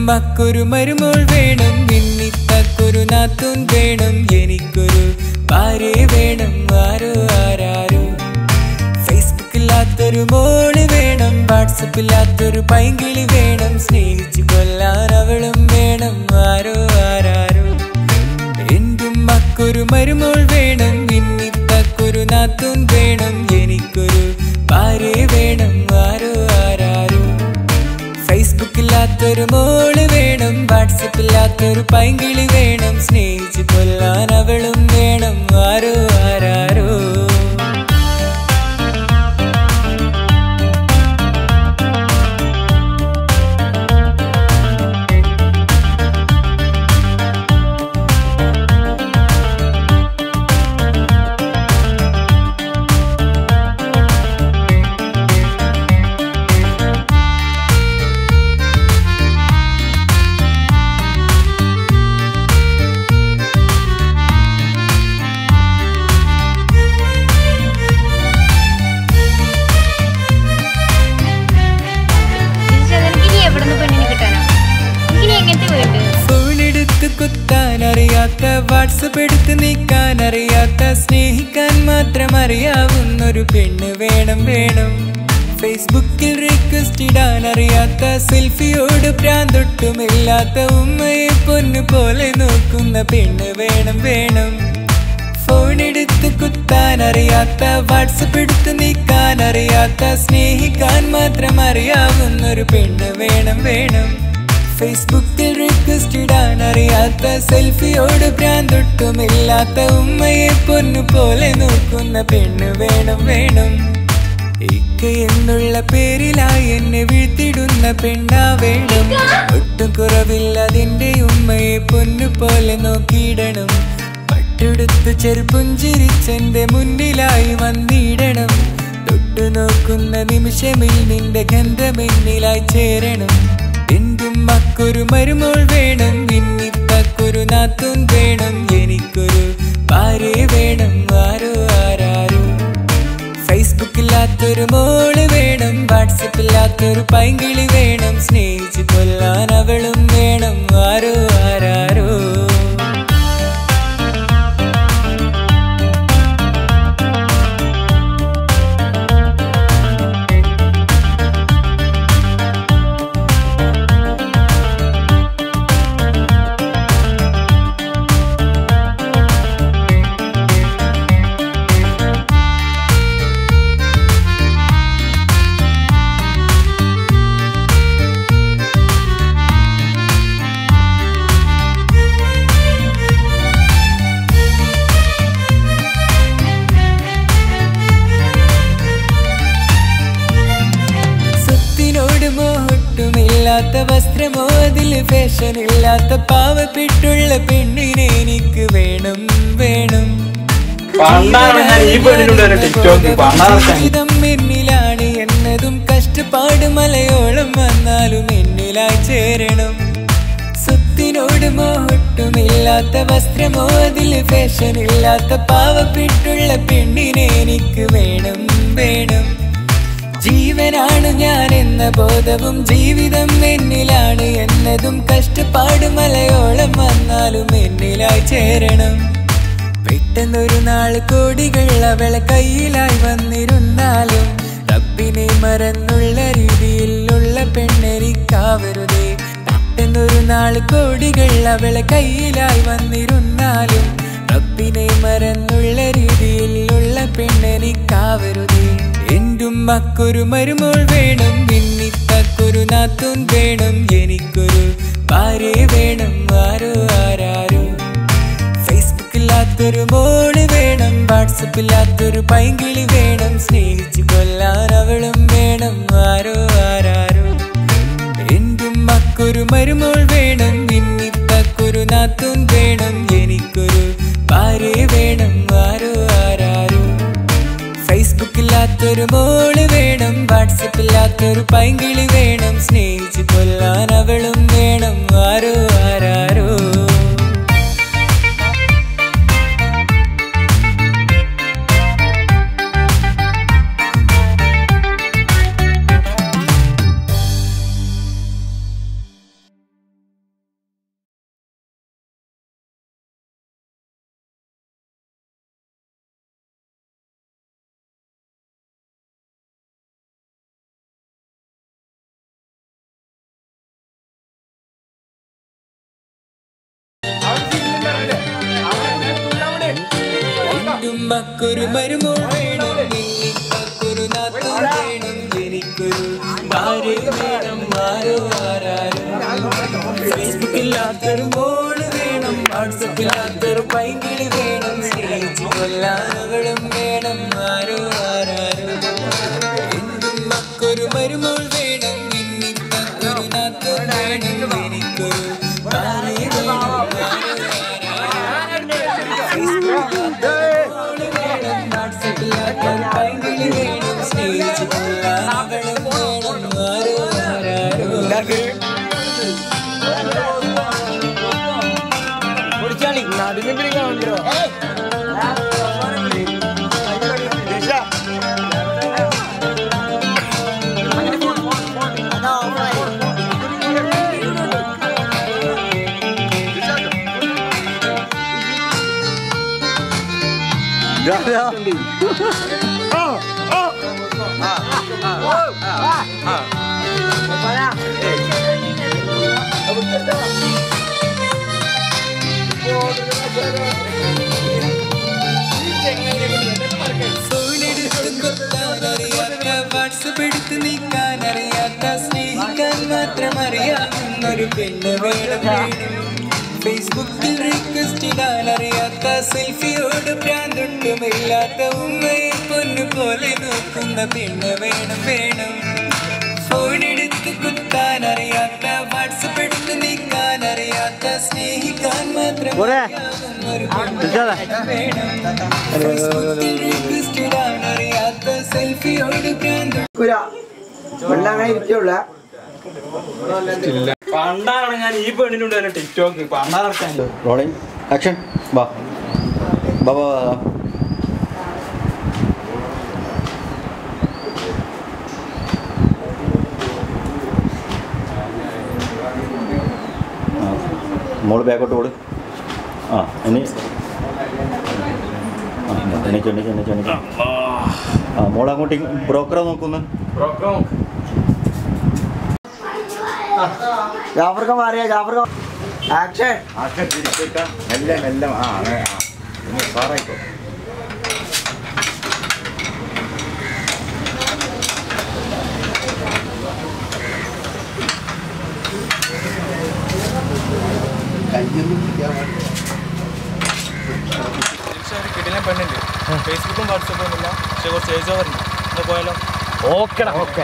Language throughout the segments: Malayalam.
മക്കൊരു മരുമോൾ വേണം മിന്നിത്തക്കൊരു നാത്തൂൻ വേണം എനിക്കൊരു ഭാര്യ വേണം ആരോ ആരാരോ ഫേസ്ബുക്കില്ലാത്തൊരു മോള് വേണം വാട്സപ്പില്ലാത്തൊരു പൈങ്കിളി വേണം സ്നേഹിച്ചു കൊല്ലാൻ അവളും വേണം ആരോ ആരാരോ എന്തും മക്കൊരു മരുമോൾ വേണം ഇന്നിത്തക്കൊരു നാത്തൂൻ വേണം എനിക്കൊരു ഭാര്യ വേണം ആരോ ആരാരോ ഫേസ്ബുക്കില്ലാത്തൊരു മോള് വേണം വാട്സപ്പില്ലാത്തൊരു പൈങ്കിളി വേണം സ്നേഹിച്ചു കൊല്ലാൻ അവളും വേണം ആരോ ആരാരോ എനിക്കിനി എവിടെ നിന്ന് പെണ്ണിനെ കിട്ടാനാ എനിക്കിനി എങ്ങനത്തെ വീട് ഫോണെടുത്ത് കുത്താൻ അറിയാത്ത വാട്സപ്പ് എടുത്ത് നീക്കാൻ അറിയാത്ത സ്നേഹിക്കാൻ മാത്രം അറിയാവുന്നൊരു പെണ്ണ് വേണം വേണം ഫേസ്ബുക്കിൽ റിക്വസ്റ്റ് ഇടാൻ അറിയാത്ത സെൽഫിയോട് പ്രാന്തൊട്ടുമില്ലാത്ത ഉമ്മയെ പൊന്നു പോലെ നോക്കുന്ന പെണ്ണ് വേണം വേണം ഫോൺ എടുത്ത് കുത്താൻ അറിയാത്ത വാട്സപ്പ് എടുത്ത് നീക്കാൻ അറിയാത്ത സ്നേഹിക്കാൻ മാത്രം അറിയാവുന്നൊരു പെണ്ണ് വേണം വേണം ഫേസ്ബുക്കിൽ റിക്വസ്റ്റ് ഇടാൻ അറിയാത്ത സെൽഫിയോട് ഭ്രാന്തൊട്ടുമില്ലാത്ത ഉമ്മയെ പൊന്നു പോലെ നോക്കുന്ന പെണ്ണ് വേണം വേണം ഇക്ക എന്നുള്ള പേരിലായി എന്നെ വീഴ്ത്തിടുന്ന പെണ്ണാ വേണം ഒട്ടും കുറവില്ലതിന്റെ ഉമ്മയെ പൊന്നു പോലെ നോക്കിയിടണം പട്ടെടുത്ത് ചെറുപ്പുഞ്ചിരിച്ചെന്റെ മുന്നിലായി വന്നിടണം തൊട്ടു നോക്കുന്ന നിമിഷമിൽ നിന്റെ ഗന്ധമെന്നിലായി ചേരണം എന്തും മക്കൊരു മരുമോൾ വേണം ഇന്നിത്തക്കൊരു നാത്തൂൻ വേണം എനിക്കൊരു ഭാര്യ വേണം ആരോ ആരാരോ ഫേസ്ബുക്കില്ലാത്തൊരു മോള് വേണം വാട്സപ്പില്ലാത്തൊരു പൈങ്കിളി വേണം സ്നേഹിച്ചു കൊല്ലാൻ അവളും വേണം ആരോ ആരാരോ സ്വത്തിനോട് മോഹൊട്ടുമില്ലാത്ത വസ്ത്രമോ അതിൽ ഫാഷൻ ഇല്ലാത്ത പാവപ്പെട്ടുള്ള പെണ്ണിനെ എനിക്ക് വേണം വേണം പണ്ടാണ് ഞാൻ ഈ പെണ്ണിനോട് ഒരു ടിക്ടോക്ക് പണ്ടാണ് ഞാൻ. ജീവിതം എന്നിലാണ് എന്നതും കഷ്ടപ്പാട് മലയോളം വന്നാലും എന്നിലായി ചേരണം സ്വത്തിനോട് മോഹൊട്ടുമില്ലാത്ത വസ്ത്രമോ അതിൽ ഫാഷൻ ഇല്ലാത്ത പാവപ്പെട്ടുള്ള പെണ്ണിനെ എനിക്ക് വേണം വേണം ജീവനാണ് ഞാൻ എന്ന ബോധവും ജീവിതം എന്നിലാണ് എന്നതും കഷ്ടപ്പാട് മലയോളം വന്നാലും എന്നിലായി ചേരണം പെട്ടെന്നൊരു നാൾ കോടികൾ അവളെ കയ്യിലായി വന്നിരുന്നാലും റബ്ബിനെ മറന്നുള്ള രീതിയിലുള്ള പെണ്ണെനിക്കാവരുതേ പെട്ടെന്നൊരു നാൾ കോടികൾ അവളെ കയ്യിലായി വന്നിരുന്നാലും റബ്ബിനെ മറന്നുള്ള രീതിയിലുള്ള പെണ്ണെനിക്കാവരുതേ എന്തും മക്കൊരു മരുമോൾ വേണം ഇന്നിത്തക്കൊരു നാത്തൂൻ വേണം എനിക്കൊരു ഭാര്യ വേണം ആരോ ആരാരോ ഫേസ്ബുക്കില്ലാത്തൊരു മോള് വേണം വാട്സപ്പില്ലാത്തൊരു പൈങ്കിളി വേണം സ്നേഹിച്ചു കൊല്ലാൻ അവളും വേണം ആരോ ആരാരോ എന്തും മക്കൊരു മരുമോൾ വേണം ഇന്നിത്തക്കൊരു നാത്തൂൻ വേണം എനിക്കൊരു ഭാര്യ വേണം ആരോ ആരാരോ ഫേസ്ബുക്കില്ലാത്തൊരു മോള് വേണം വാട്സപ്പില്ലാത്തൊരു പൈങ്കിളി വേണം സ്നേഹിച്ചു കൊല്ലാൻ അവളും വേണം ആരോ ആരാരോ ഉമ്മക്കൊരു മരുമോൾ വേണം നിങ്ങൾക്കൊരു നാത്തൂൻ വേണം എനിക്കൊരു ഭാര്യ വേണം ആരോ ആരാരോ ഫേസ്ബുക്കില്ലാത്തൊരു മോള് വേണം വാട്സപ്പില്ലാത്തൊരു പൈങ്കിളി വേണം സ്നേഹിച്ചു കൊല്ലാനവളും വേണം ആരോ ആരാരോ എന്തുമ്മക്കൊരു മരുമോൾ വേണം നിന്നിക്കൊരു നാത്തൂൻ വേണം എനിക്കൊരു ഭാര്യ വേണം ആരോ വാട്സപ്പ് എടുത്ത് നീക്കാൻ അറിയാത്ത സ്നേഹിക്കാൻ മാത്രം അറിയാവുന്നൊരു പെണ്ണ് വേണം വേണം ഫേസ്ബുക്കിൽ റിക്വസ്റ്റ് ഇടാൻ അറിയാത്ത സെൽഫിയോട് ഭ്രാന്തൊട്ടുമില്ലാത്ത ഉമ്മയെ പൊന്നു പോലെ നോക്കുന്ന പെണ്ണ് വേണം വേണം ഫോണെടുത്ത് കുത്താൻ അറിയാത്ത വാട്സപ്പ് എടുത്ത് നീക്കാൻ അറിയാത്ത സ്നേഹിക്കാൻ മാത്രം അറിയാവുന്നൊരു പെണ്ണ് വേണം ഫേസ്ബുക്കിൽ റിക്വസ്റ്റ് ഇടാൻ അറിയാത്ത സെൽഫിയോട് ഭ്രാന്ത് വെള്ളങ്ങനെ ഇരിക്കുള്ള പണ്ടാണ് ഞാൻ ഈ പെണ്ണിനുണ്ട് ഒരു ടിക്ടോക്ക് പണ്ടാറക്കാൻ റോളിംഗ് ആക്ഷൻ വാ വാ വാ വാ ആ, മോള് ബാക്കോട്ട് ഓട് ആ ഇനി ആ എണീച്ച് എണീച്ച് എണീച്ച് എണീച്ച് ആ മോൾ അങ്ങോട്ട് ബ്രോക്കറെ നോക്കുന്നു ജാഫർക്ക മാറിയ ജാഫർക്ക ആക്ഷൻ മെല്ലെ മെല്ലെ ആ അങ്ങനെ ആ ഇനി സാറായിക്കോ കിടിലൻ പെണ്ണുണ്ട് ഫേസ്ബുക്കും വാട്സപ്പും ഒന്നുമില്ല പക്ഷെ കുറച്ച് ഏജ് ഓവറുണ്ട് ഒന്ന് പോയാലോ ഓക്കെടാ ഓക്കെ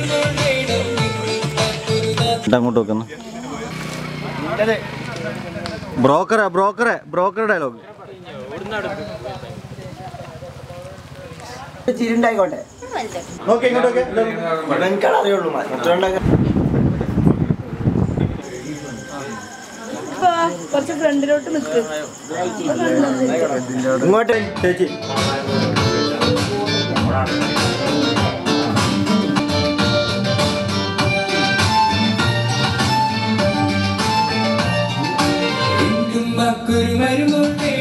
എന്നിട്ട് അങ്ങോട്ട് വെക്കുന്നു ബ്രോക്കറെ ബ്രോക്കറെ ബ്രോക്കർ ഡയലോഗ് ചിരിണ്ടായിക്കോട്ടെ നോക്കി ഇങ്ങോട്ടൊക്കെ എനിക്കാണ് അറിയുള്ളൂ മറ്റൊക്കെ കുറച്ച് ഫ്രണ്ടിലോട്ട് നിൽക്ക് ഇങ്ങോട്ട് ചേച്ചി ഉമ്മക്കൊരു മരുമോൾ വേണം